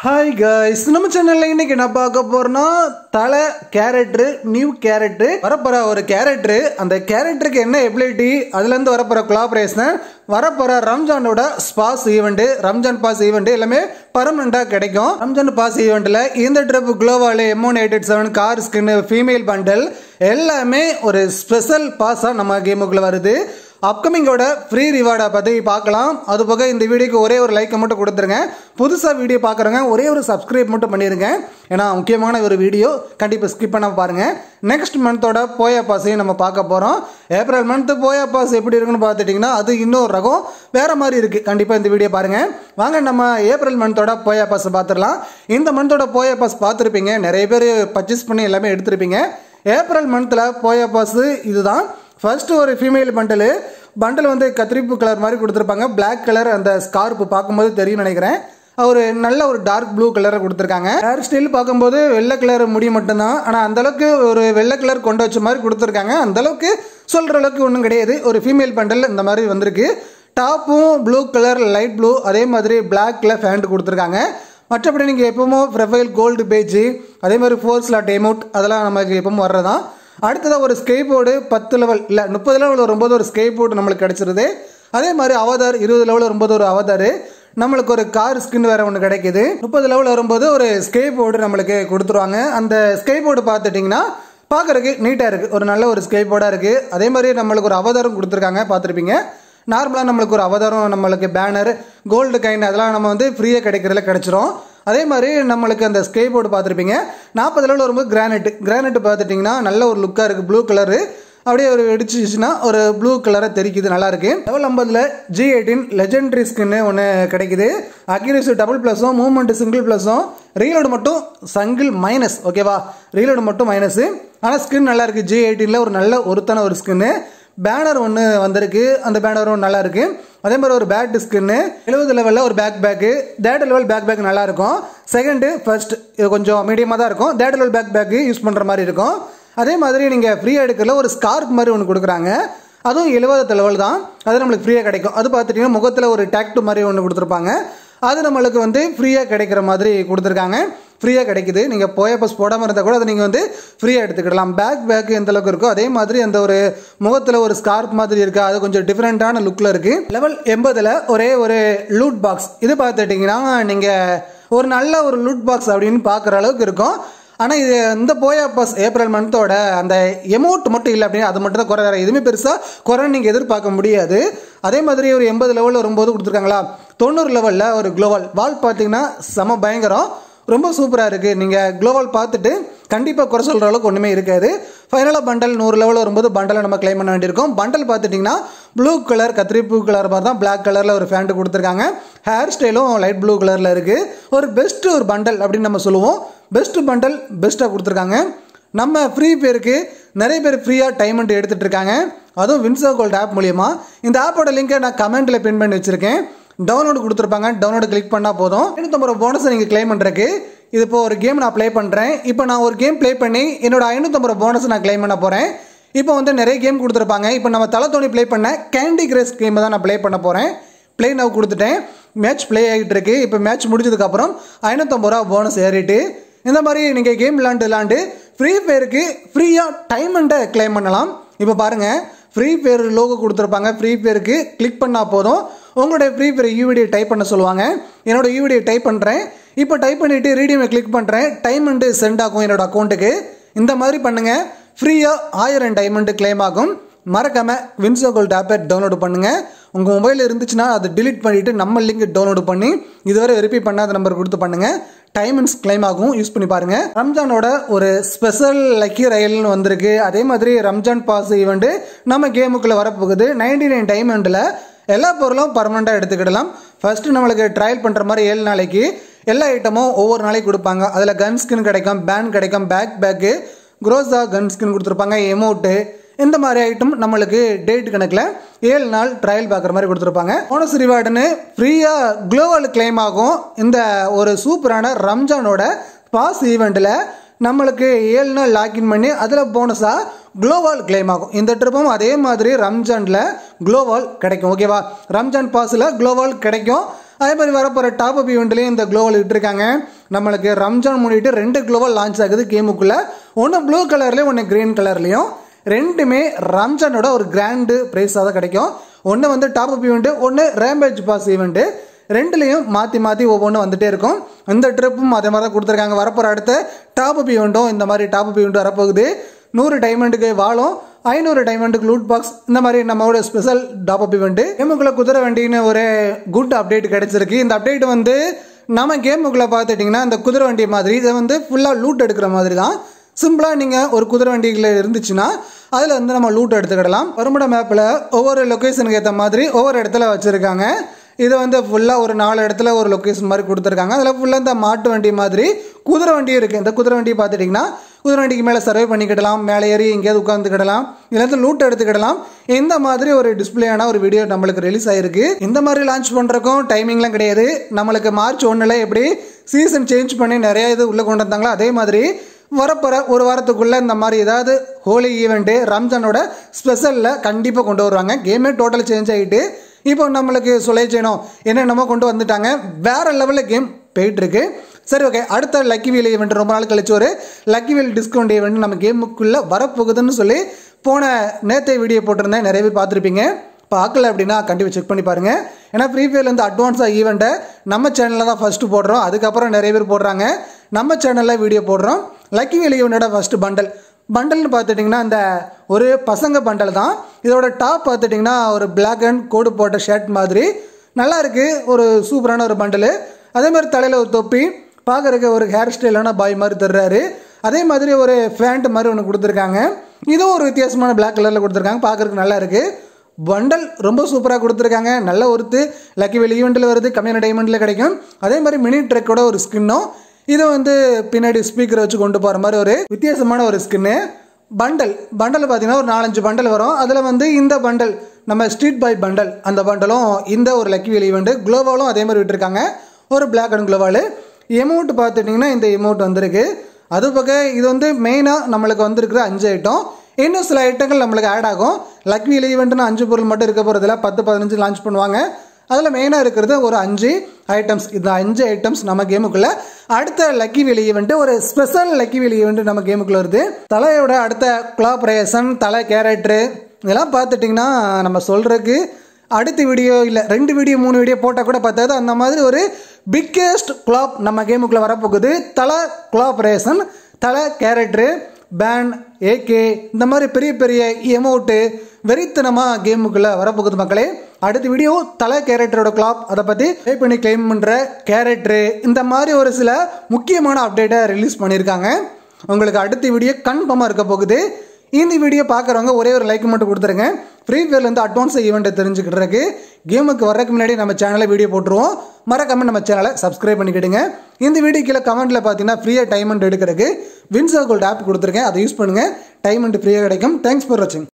hi guys நம்ம சேனல்ல இன்னைக்கு என்ன பார்க்க போறோம்னா தலை கேரக்டர் நியூ கேரக்டர் வரப்போற ஒரு கேரக்டர் அந்த கேரக்டருக்கு என்ன எபிலிட்டி அதுல இருந்து வரப்போற கொலாபரேஷன் வரப்போற ரம்ஜானோட pass event Ramzan pass event எல்லாமே பர்மனண்டா கிடைக்கும் ரம்ஜான் பாஸ் ஈவெண்ட்ல இந்த drip gloo wall M one eight eight seven car skin female bundle எல்லாமே ஒரு ஸ்பெஷல் பாஸாக நம்ம கேமுக்குள்ள வருது அப்கமிங்கோட ஃப்ரீ ரிவார்டை பற்றி பார்க்கலாம் அது போக இந்த வீடியோக்கு ஒரே ஒரு லைக்கை மட்டும் கொடுத்துருங்க புதுசாக வீடியோ பார்க்குறவங்க ஒரே ஒரு சப்ஸ்கிரைப் மட்டும் பண்ணிடுங்க ஏன்னா முக்கியமான ஒரு வீடியோ கண்டிப்பாக ஸ்கிப் பண்ண பாருங்கள் நெக்ஸ்ட் மந்தோட போயா பாஸையும் நம்ம பார்க்க போகிறோம் ஏப்ரல் மந்த்து போயா பாஸ் எப்படி இருக்குன்னு பார்த்துட்டிங்கன்னா அது இன்னொரு ரகம் வேறு மாதிரி இருக்குது கண்டிப்பாக இந்த வீடியோ பாருங்கள் வாங்க நம்ம ஏப்ரல் மந்தோட போயா பாஸ் பார்த்துடலாம் இந்த மந்தோட போயா பாஸ் பார்த்துருப்பீங்க நிறைய பேர் பர்ச்சேஸ் பண்ணி எல்லாமே எடுத்திருப்பீங்க ஏப்ரல் மந்தில் போயா பாஸ் இதுதான் ஃபர்ஸ்ட் ஒரு ஃபீமேல் பண்டலு பண்டல் வந்து கத்திரிப்பு கலர் மாதிரி கொடுத்துருப்பாங்க Black கலர் அந்த ஸ்கார்ப் பார்க்கும்போது தெரியும் நினைக்கிறேன் ஒரு நல்ல ஒரு டார்க் ப்ளூ கலரை கொடுத்துருக்காங்க ஹேர் ஸ்டைல் பார்க்கும்போது வெள்ளை கலர் முடி மட்டும்தான் ஆனால் அந்த அளவுக்கு ஒரு வெள்ளை கலர் கொண்டு வச்ச மாதிரி கொடுத்துருக்காங்க அந்த அளவுக்கு சொல்கிற அளவுக்கு ஒன்றும் கிடையாது ஒரு ஃபீமேல் பண்டல் இந்த மாதிரி வந்திருக்கு டாப்பும் ப்ளூ கலர் லைட் ப்ளூ அதே மாதிரி பிளாக்ல ஃபேண்ட் கொடுத்துருக்காங்க மற்றபடி நீங்கள் எப்பவுமோ ப்ரொஃபைல் கோல்டு பேஜ் அதே மாதிரி ஃபோர் ஸ்லாட் எமௌண்ட் அதெல்லாம் நமக்கு எப்பவும் வர்றதான் அடுத்ததாக ஒரு ஸ்கேப் போர்டு பத்து லெவல் இல்லை முப்பது லெவல் வரும்போது ஒரு ஸ்கேப் போர்டு நம்மளுக்கு கிடச்சிருது அதே மாதிரி அவதார் இருபது லெவல் வரும்போது ஒரு அவதார் நம்மளுக்கு ஒரு கார் ஸ்கின் வேற ஒன்று கிடைக்குது முப்பது லெவல் வரும்போது ஒரு ஸ்கேப் போர்டு நம்மளுக்கு கொடுத்துருவாங்க அந்த ஸ்கேப் போர்டு பார்த்துட்டிங்கன்னா பார்க்குறதுக்கு நீட்டாக இருக்குது ஒரு நல்ல ஒரு ஸ்கேப் போர்டாக இருக்குது அதே மாதிரி நம்மளுக்கு ஒரு அவதாரம் கொடுத்துருக்காங்க பார்த்துருப்பீங்க நார்மலாக நம்மளுக்கு ஒரு அவதாரம் நம்மளுக்கு பேனர் கோல்டு கைன் அதெல்லாம் நம்ம வந்து ஃப்ரீயாக கிடைக்கிறதுல கிடச்சிரும் அதே மாதிரி நம்மளுக்கு அந்த ஸ்கே போர்டு பார்த்துருப்பீங்க நாற்பது லெவலில் வரும்போது கிரானைட் கிரானைட் பார்த்துட்டிங்கன்னா நல்ல ஒரு லுக்காக இருக்குது ப்ளூ கலரு அப்படியே ஒரு வெடிச்சிச்சுன்னா ஒரு ப்ளூ கலரை தெரிக்குது நல்லா இருக்கு லெவல் ஐம்பதுல ஜி எயிட்டின் லெஜெண்டரி ஸ்கின்னு ஒன்று கிடைக்குது அக்யூரேசி டபுள் ப்ளஸும் மூவ்மெண்ட் சிங்கிள் ப்ளஸும் ரீலோடு மட்டும் சங்கிள் மைனஸ் ஓகேவா ரீலோடு மட்டும் மைனஸ் ஆனால் ஸ்கின் நல்லா இருக்கு ஜி எயிட்டீனில் ஒரு நல்ல ஒருத்தான ஒரு ஸ்கின்னு பேனர் ஒன்று வந்திருக்கு அந்த பேனரும் நல்லா இருக்கு அதே மாதிரி ஒரு பேக் ஸ்கின்னு எழுபது லெவலில் ஒரு backpack third level backpack நல்லா இருக்கும் செகண்டு ஃபர்ஸ்ட் இது கொஞ்சம் மீடியமாக தான் இருக்கும் third level backpack use பண்ணுற மாதிரி இருக்கும் அதே மாதிரி நீங்கள் ஃப்ரீயாக எடுக்கிறதுல ஒரு ஸ்கார்ப் மாதிரி ஒன்று கொடுக்குறாங்க அதுவும் எழுபது லெவல் தான் அது நம்மளுக்கு ஃப்ரீயாக கிடைக்கும் அது பார்த்துட்டிங்கன்னா முகத்தில் ஒரு டேக்டு மாதிரி ஒன்று கொடுத்துருப்பாங்க அது நம்மளுக்கு வந்து ஃப்ரீயாக கிடைக்கிற மாதிரி கொடுத்துருக்காங்க ஃப்ரீயாக கிடைக்குது நீங்கள் போய பஸ் போடாமல் இருந்தால் கூட அதை நீங்கள் வந்து ஃப்ரீயாக எடுத்துக்கிடலாம் பேக் பேக் எந்த அளவுக்கு இருக்கோ அதே மாதிரி அந்த ஒரு முகத்தில் ஒரு ஸ்கார்ப் மாதிரி இருக்குது அது கொஞ்சம் டிஃப்ரெண்ட்டான லுக்கில் இருக்குது லெவல் எண்பதில் ஒரே ஒரு லூட் பாக்ஸ் இது பார்த்துட்டிங்கன்னா நீங்கள் ஒரு நல்ல ஒரு லூட் பாக்ஸ் அப்படின்னு பார்க்குற அளவுக்கு இருக்கும் ஆனால் இது இந்த போயா பஸ் ஏப்ரல் மந்தோட அந்த எமௌண்ட் மட்டும் இல்லை அப்படின்னு அது மட்டும் தான் குறை வேறு எதுவுமே பெருசாக குறை நீங்கள் எதிர்பார்க்க முடியாது அதே மாதிரி ஒரு எண்பது லெவலில் வரும்போது கொடுத்துருக்காங்களா தொண்ணூறு லெவலில் ஒரு குளோவல் வால் பார்த்தீங்கன்னா செம பயங்கரம் ரொம்ப சூப்பராக இருக்குது நீங்கள் குளோவல் பார்த்துட்டு கண்டிப்பாக குறை சொல்கிற அளவுக்கு ஒன்றுமே இருக்காது ஃபைனலாக பண்டல் நூறு லெவல் வரும்போது பண்டலை நம்ம கிளைம் பண்ண வேண்டியிருக்கும் பண்டல் பார்த்துட்டிங்கன்னா ப்ளூ கலர் கத்திரிப்பூ கலர் மாதிரி தான் பிளாக் கலரில் ஒரு ஃபேண்ட்டு கொடுத்துருக்காங்க ஹேர் ஸ்டைலும் லைட் ப்ளூ கலரில் இருக்குது ஒரு பெஸ்ட் ஒரு பண்டல் அப்படின்னு நம்ம சொல்லுவோம் பெஸ்ட் பண்டல் பெஸ்ட்டாக கொடுத்துருக்காங்க நம்ம ஃப்ரீ பேருக்கு நிறைய பேர் ஃப்ரீயாக டைமண்ட் எடுத்துகிட்டு இருக்காங்க அதுவும் வின்சோ கோல்ட் ஆப் மூலியமா இந்த ஆப்போட லிங்கை நான் கமெண்ட்டில் பின் பண்ணி வச்சுருக்கேன் டவுன்லோடு கொடுத்துருப்பாங்க டவுன்லோடு கிளிக் பண்ணால் போதும் ஐநூற்றம்பது ரூபா போனஸை நீங்கள் கிளைம் பண்ணுறதுக்கு இது இப்போ ஒரு கேம் நான் ப்ளே பண்ணுறேன் இப்போ நான் ஒரு கேம் ப்ளே பண்ணி என்னோட ஐநூற்றம்பது ரூபா போனஸ் நான் கிளைம் பண்ண போகிறேன் இப்போ வந்து நிறைய கேம் கொடுத்துருப்பாங்க இப்போ நம்ம தலை தோணி ப்ளே பண்ண கேண்டி கிரேஸ் கேம் தான் நான் ப்ளே பண்ண போகிறேன் ப்ளே நவ் கொடுத்துட்டேன் மேட்ச் ப்ளே ஆகிட்டு இருக்கு இப்போ மேட்ச் முடிஞ்சதுக்கப்புறம் ஐநூற்றம்பது ரூபா போனஸ் ஏறிட்டு இந்த மாதிரி நீங்கள் கேம் விளாண்டு விளாண்டு ஃப்ரீ ஃபயருக்கு ஃப்ரீயாக டைமண்ட்டை கிளைம் பண்ணலாம் இப்போ பாருங்கள் ஃப்ரீ ஃபயர் லோகோ கொடுத்துருப்பாங்க ஃப்ரீ ஃபயருக்கு கிளிக் பண்ணால் போதும் உங்களுடைய ஃப்ரீ ஃபயர் யூவிடியை டைப் பண்ண சொல்லுவாங்க என்னோட யூவிடியை டைப் பண்ணுறேன் இப்போ டைப் பண்ணிவிட்டு ரீடியமை கிளிக் பண்ணுறேன் டைமண்டு சென்ட் ஆகும் என்னோட அக்கௌண்ட்டுக்கு இந்த மாதிரி பண்ணுங்கள் ஃப்ரீயாக ஆயிரம் டைமண்டு கிளைம் ஆகும் மறக்காம வின்சோ கோல்ட் ஆப்பை டவுன்லோடு பண்ணுங்கள் உங்கள் மொபைல் இருந்துச்சுன்னா அதை டிலீட் பண்ணிவிட்டு நம்ம லிங்க் டவுன்லோடு பண்ணி இதுவரை வெரிஃபை பண்ணாத நம்பர் கொடுத்து பண்ணுங்கள் டைமண்ட்ஸ் கிளைம் ஆகும் யூஸ் பண்ணி பாருங்க ரம்ஜானோட ஒரு ஸ்பெஷல் லக்கி ரயில்னு வந்திருக்கு அதே மாதிரி ரம்ஜான் பாஸ் ஈவெண்ட் நம்ம கேமுக்குள்ள வரப்போகுது நைன்டி நைன் டைமண்டில் எல்லா பொருளும் பர்மனெண்ட்டாக எடுத்துக்கிடலாம் ஃபர்ஸ்ட் நம்மளுக்கு ட்ரையல் பண்ணுற மாதிரி ஏழு நாளைக்கு எல்லா ஐட்டமும் ஒவ்வொரு நாளைக்கு கொடுப்பாங்க அதில் கன் ஸ்கின் கிடைக்கும் பேன் கிடைக்கும் பேக் பேக்கு குரோஸா கன் ஸ்கின் கொடுத்துருப்பாங்க எமௌண்ட்டு இந்த மாதிரி ஐட்டம் நம்மளுக்கு டேட் கணக்கில் ஏழு நாள் ட்ரையல் பார்க்குற மாதிரி கொடுத்துருப்பாங்க போனஸ் ரிவார்டுன்னு ஃப்ரீயாக குளோவல் கிளைம் ஆகும் இந்த ஒரு சூப்பரான ரம்ஜானோட பாஸ் ஈவெண்ட்டில் நம்மளுக்கு ஏழு நாள் லாக்இன் பண்ணி அதில் போனஸாக குளோவால் கிளைம் ஆகும் இந்த ட்ரிப்பும் அதே மாதிரி ரம்ஜானில் குளோவால் கிடைக்கும் ஓகேவா ரம்ஜான் பாஸில் குளோவால் கிடைக்கும் அதே மாதிரி வரப்போகிற டாப் அப் ஈவெண்ட்லேயும் இந்த குளோவல் விட்டுருக்காங்க நம்மளுக்கு ரம்ஜான் முன்னிட்டு ரெண்டு குளோவல் லான்ச் ஆகுது கேமுக்குள்ளே ஒன்று ப்ளூ கலர்லேயும் ஒன்று க்ரீன் கலர்லேயும் ரெண்டுமே ரம்ஜானோட ஒரு கிராண்டு ப்ரைஸாக தான் கிடைக்கும் ஒன்று வந்து டாப் அப் ஈவெண்ட்டு ஒன்று ரேம்பேஜ் பாஸ் ஈவெண்ட்டு ரெண்டுலேயும் மாற்றி மாற்றி ஒவ்வொன்றும் வந்துட்டே இருக்கும் இந்த ட்ரிப்பும் அதே மாதிரி தான் கொடுத்துருக்காங்க வரப்போகிற அடுத்த டாப் அப் ஈவெண்ட்டும் இந்த மாதிரி டாப் அப் ஈவெண்ட் வரப்போகுது நூறு டைமண்டுக்கு வாழும் ஐநூறு டைமண்டுக்கு லூட் பாக்ஸ் இந்த மாதிரி நம்மளோட ஸ்பெஷல் டாப் அப் ஈவெண்ட் கேமுக்குள்ளே குதிரை வண்டின்னு ஒரு குட் அப்டேட் கிடைச்சிருக்கு இந்த அப்டேட் வந்து நம்ம கேமுக்குள்ளே பார்த்துட்டிங்கன்னா இந்த குதிரை வண்டி மாதிரி இதை வந்து ஃபுல்லாக லூட் எடுக்கிற மாதிரி தான் சிம்பிளாக நீங்கள் ஒரு குதிரை வண்டிகள் இருந்துச்சுன்னா அதில் வந்து நம்ம லூட் எடுத்துக்கிடலாம் வருமுட மேப்பில் ஒவ்வொரு லொக்கேஷனுக்கு ஏற்ற மாதிரி ஒவ்வொரு இடத்துல வச்சுருக்காங்க இது வந்து ஃபுல்லாக ஒரு நாலு இடத்துல ஒரு லொக்கேஷன் மாதிரி கொடுத்துருக்காங்க அதில் ஃபுல்லாக இந்த மாட்டு வண்டி மாதிரி குதிரை வண்டியும் இருக்குது இந்த குதிரை வண்டி பார்த்துட்டிங்கன்னா குதிரை வண்டிக்கு மேலே சர்வே பண்ணிக்கிடலாம் மேலே ஏறி எங்கேயாவது உட்காந்துக்கிடலாம் இதுலேருந்து லூட் எடுத்துக்கிடலாம் இந்த மாதிரி ஒரு டிஸ்பிளேயான ஒரு வீடியோ நம்மளுக்கு ரிலீஸ் ஆயிருக்கு இந்த மாதிரி லான்ச் பண்ணுறக்கும் டைமிங்லாம் கிடையாது நம்மளுக்கு மார்ச் ஒன்றில் எப்படி சீசன் சேஞ்ச் பண்ணி நிறைய இது உள்ளே கொண்டு வந்தாங்களோ அதே மாதிரி வரப்போகிற ஒரு வாரத்துக்குள்ளே இந்த மாதிரி ஏதாவது ஹோலி ஈவெண்ட்டு ரம்ஜானோட ஸ்பெஷலில் கண்டிப்பாக கொண்டு வருவாங்க கேமே டோட்டல் சேஞ்ச் ஆகிட்டு இப்போ நம்மளுக்கு சுலை செய்யணும் என்னென்னமோ கொண்டு வந்துட்டாங்க வேற லெவலில் கேம் போயிட்டுருக்கு சரி ஓகே அடுத்த லக்கி வீல் ஈவெண்ட் ரொம்ப நாள் கழிச்சு ஒரு லக்கி வீல் டிஸ்கவுண்ட் ஈவெண்ட் நம்ம கேமுக்குள்ளே வரப்போகுதுன்னு சொல்லி போன நேற்று வீடியோ போட்டிருந்தேன் நிறைய பேர் பார்த்துருப்பீங்க பார்க்கல அப்படின்னா கண்டிப்பாக செக் பண்ணி பாருங்கள் ஏன்னா ஃப்ரீ ஃபயர்லேருந்து அட்வான்ஸாக ஈவெண்ட்டை நம்ம சேனலில் தான் ஃபஸ்ட்டு போடுறோம் அதுக்கப்புறம் நிறைய பேர் போடுறாங்க நம்ம சேனலில் வீடியோ போடுறோம் லக்கி வேலி ஈவெண்ட்டோட ஃபஸ்ட்டு பண்டல் பண்டல்னு பார்த்துட்டிங்கன்னா இந்த ஒரு பசங்க பண்டல் தான் இதோட டாப் பார்த்துட்டிங்கன்னா ஒரு பிளாக் அண்ட் கோடு போட்ட ஷர்ட் மாதிரி நல்லா இருக்குது ஒரு சூப்பரான ஒரு பண்டலு அதே மாதிரி தலையில் ஒரு தொப்பி பார்க்குறக்கு ஒரு ஹேர் ஸ்டைலான பாய் மாதிரி தர்றாரு அதே மாதிரி ஒரு ஃபேண்ட் மாதிரி ஒன்று கொடுத்துருக்காங்க இதுவும் ஒரு வித்தியாசமான பிளாக் கலரில் கொடுத்துருக்காங்க பார்க்குறதுக்கு நல்லா இருக்குது பண்டல் ரொம்ப சூப்பராக கொடுத்துருக்காங்க நல்ல ஒருத்து லக்கி வெளி ஈவெண்ட்டில் வருது கம்மியான டைமண்டில் கிடைக்கும் அதே மாதிரி மினி ட்ரெக்கோட ஒரு ஸ்கின்னும் இது வந்து பின்னாடி ஸ்பீக்கர் வச்சு கொண்டு போகிற மாதிரி ஒரு வித்தியாசமான ஒரு ஸ்கின்னு பண்டல் பண்டல் பார்த்தீங்கன்னா ஒரு நாலஞ்சு பண்டல் வரும் அதில் வந்து இந்த பண்டல் நம்ம ஸ்ட்ரீட் பாய் பண்டல் அந்த பண்டலும் இந்த ஒரு லக்கி வெளி ஈவெண்ட் குளோவாலும் அதே மாதிரி விட்டுருக்காங்க ஒரு பிளாக் அண்ட் குளோவால் எமௌண்ட் பார்த்துட்டிங்கன்னா இந்த எமௌண்ட் வந்திருக்கு அது பக்கம் இது வந்து மெயினாக நம்மளுக்கு வந்திருக்கிற அஞ்சு ஐட்டம் இன்னும் சில ஐட்டங்கள் நம்மளுக்கு ஆட் ஆகும் லக்வி ஈவெண்ட்னு அஞ்சு பொருள் மட்டும் இருக்க போகிறதுல பத்து பதினஞ்சு லான்ச் பண்ணுவாங்க அதில் மெயினாக இருக்கிறது ஒரு அஞ்சு ஐட்டம்ஸ் இந்த அஞ்சு ஐட்டம்ஸ் நம்ம கேமுக்குள்ளே அடுத்த லக்கி வெளி ஈவெண்ட்டு ஒரு ஸ்பெஷல் லக்கி வெளி ஈவெண்ட் நம்ம கேமுக்குள்ளே வருது தலையோட அடுத்த கொலாபரேஷன் தலை கேரக்டரு இதெல்லாம் பார்த்துட்டிங்கன்னா நம்ம சொல்கிறதுக்கு அடுத்த வீடியோ இல்லை ரெண்டு வீடியோ மூணு வீடியோ போட்டால் கூட பார்த்தாது அந்த மாதிரி ஒரு பிக்கெஸ்ட் குளாப் நம்ம கேமுக்குள்ளே வரப்போகுது தலை கொலாபரேஷன் தலை கேரக்டரு பேன் ஏகே இந்த மாதிரி பெரிய பெரிய எமௌண்ட்டு வெறித்தனமாக கேமுக்குள்ளே வரப்போகுது மக்களே அடுத்த வீடியோ தலை கேரக்டரோட கிளாப் அதை பற்றி பே பண்ணி கிளைம் பண்ணுற கேரக்டரு இந்த மாதிரி ஒரு சில முக்கியமான அப்டேட்டை ரிலீஸ் பண்ணியிருக்காங்க உங்களுக்கு அடுத்த வீடியோ கன்ஃபார்மாக இருக்க போகுது இந்த வீடியோ பார்க்குறவங்க ஒரே ஒரு லைக் மட்டும் கொடுத்துருங்க ஃப்ரீ ஃபயர்லேருந்து அட்வான்ஸ் ஈவெண்ட்டை தெரிஞ்சுக்கிட்டுருக்கு கேமுக்கு வரக்கு முன்னாடி நம்ம சேனலை வீடியோ போட்டுருவோம் மறக்காம நம்ம சேனலை சப்ஸ்கிரைப் பண்ணிக்கிடுங்க இந்த வீடியோ கீழே கமெண்ட்டில் பார்த்தீங்கன்னா ஃப்ரீயாக டைமண்ட் எடுக்கிறதுக்கு வின்சா கோல்ட் ஆப் கொடுத்துருக்கேன் அதை யூஸ் பண்ணுங்கள் டைமண்ட் ஃப்ரீயாக கிடைக்கும் தேங்க்ஸ் ஃபார் வாட்சிங்